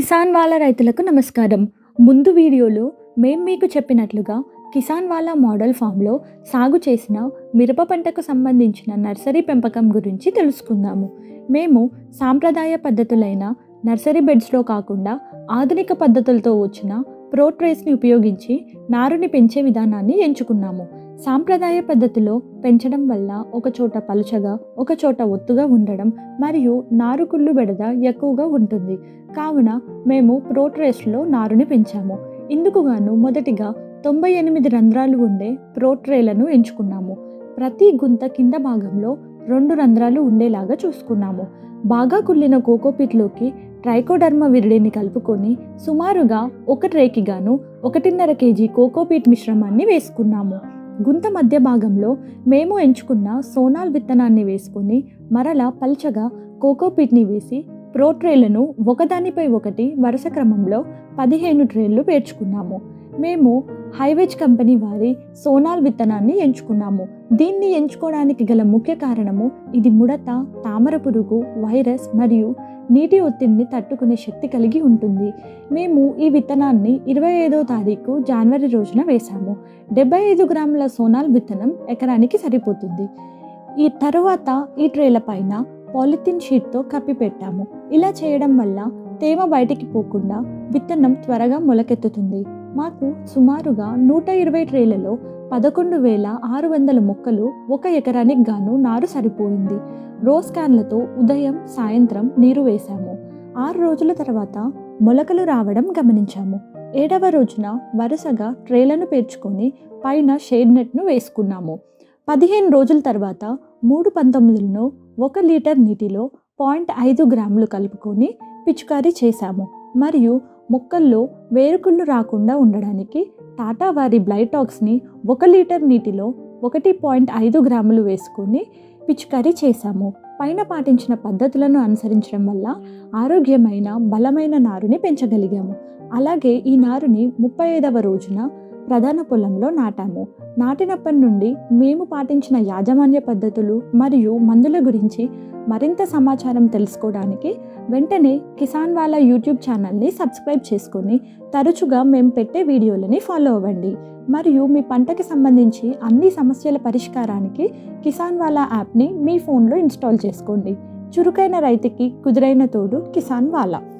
కిసాన్ వాళ్ళ రైతులకు నమస్కారం ముందు వీడియోలో మేం మీకు చెప్పినట్లుగా కిసాన్ వాళ్ళ మోడల్ ఫామ్లో సాగు చేసిన మిరప పంటకు సంబంధించిన నర్సరీ పెంపకం గురించి తెలుసుకుందాము మేము సాంప్రదాయ పద్ధతులైన నర్సరీ బెడ్స్లో కాకుండా ఆధునిక పద్ధతులతో వచ్చిన ప్రోట్రేస్ని ఉపయోగించి నారుని పెంచే విధానాన్ని ఎంచుకున్నాము సాంప్రదాయ పద్ధతిలో పెంచడం వల్ల ఒక చోట పలుచగా ఒక చోట ఒత్తుగా ఉండడం మరియు నారుకుళ్ళు బెడద ఎక్కువగా ఉంటుంది కావున మేము ప్రోట్రేస్లో నారుని పెంచాము ఇందుకు గాను మొదటిగా తొంభై ఎనిమిది రంధ్రాలు ఉండే ప్రోట్రేలను ఎంచుకున్నాము ప్రతి గుంత కింద భాగంలో రెండు రంధ్రాలు ఉండేలాగా చూసుకున్నాము బాగా కుళ్ళిన కోకోపిట్లోకి ట్రైకోడర్మా విరిడిని కలుపుకొని సుమారుగా ఒక ట్రేకి గాను ఒకటిన్నర కేజీ కోకోపీట్ మిశ్రమాన్ని వేసుకున్నాము గుంత మధ్య భాగంలో మేము ఎంచుకున్న సోనాల్ విత్తనాన్ని వేసుకొని మరలా పల్చగా కోకోపీట్ని వేసి ప్రో ట్రేలను ఒకదానిపై ఒకటి వరుస క్రమంలో పదిహేను ట్రేలు పేర్చుకున్నాము మేము హైవేజ్ కంపెనీ వారి సోనాల్ విత్తనాన్ని ఎంచుకున్నాము దీన్ని ఎంచుకోవడానికి గల ముఖ్య కారణము ఇది ముడత తామర పురుగు వైరస్ మరియు నీటి ఒత్తిడిని తట్టుకునే శక్తి కలిగి ఉంటుంది మేము ఈ విత్తనాన్ని ఇరవై ఐదో తారీఖు జనవరి రోజున వేశాము డెబ్బై ఐదు గ్రాముల సోనాల్ విత్తనం ఎకరానికి సరిపోతుంది ఈ తరువాత ఈ ట్రేల పైన పాలిథిన్ షీట్తో కప్పి పెట్టాము ఇలా చేయడం వల్ల తేమ బయటికి పోకుండా విత్తనం త్వరగా మొలకెత్తుతుంది మాకు సుమారుగా నూట ఇరవై ట్రేలలో పదకొండు వేల ఆరు వందల మొక్కలు ఒక ఎకరానికి గాను నారు సరిపోయింది రోజ్ క్యాన్లతో ఉదయం సాయంత్రం నీరు వేశాము ఆరు రోజుల తర్వాత మొలకలు రావడం గమనించాము ఏడవ రోజున వరుసగా ట్రేలను పేర్చుకొని పైన షేడ్ నెట్ను వేసుకున్నాము పదిహేను రోజుల తర్వాత మూడు పంతొమ్మిదిలను ఒక లీటర్ నీటిలో పాయింట్ ఐదు గ్రాములు కలుపుకొని పిచికారీ చేశాము మరియు మొక్కల్లో వేరుకుళ్ళు రాకుండా ఉండడానికి టాటా వారి బ్లైటాక్స్ని ఒక లీటర్ నీటిలో ఒకటి పాయింట్ ఐదు గ్రాములు వేసుకొని పిచికారీ చేశాము పైన పాటించిన పద్ధతులను అనుసరించడం వల్ల ఆరోగ్యమైన బలమైన నారుని పెంచగలిగాము అలాగే ఈ నారుని ముప్పై ఐదవ రోజున ప్రధాన పొలంలో నాటాము నాటినప్పటి నుండి మేము పాటించిన యాజమాన్య పద్ధతులు మరియు మందుల గురించి మరింత సమాచారం తెలుసుకోవడానికి వెంటనే కిసాన్ వాళ్ళ యూట్యూబ్ ఛానల్ని సబ్స్క్రైబ్ చేసుకొని తరచుగా మేము పెట్టే వీడియోలని ఫాలో అవ్వండి మరియు మీ పంటకి సంబంధించి అన్ని సమస్యల పరిష్కారానికి కిసాన్ వాళ్ళ యాప్ని మీ ఫోన్లో ఇన్స్టాల్ చేసుకోండి చురుకైన రైతుకి కుదురైన తోడు కిసాన్ వాళ్ళ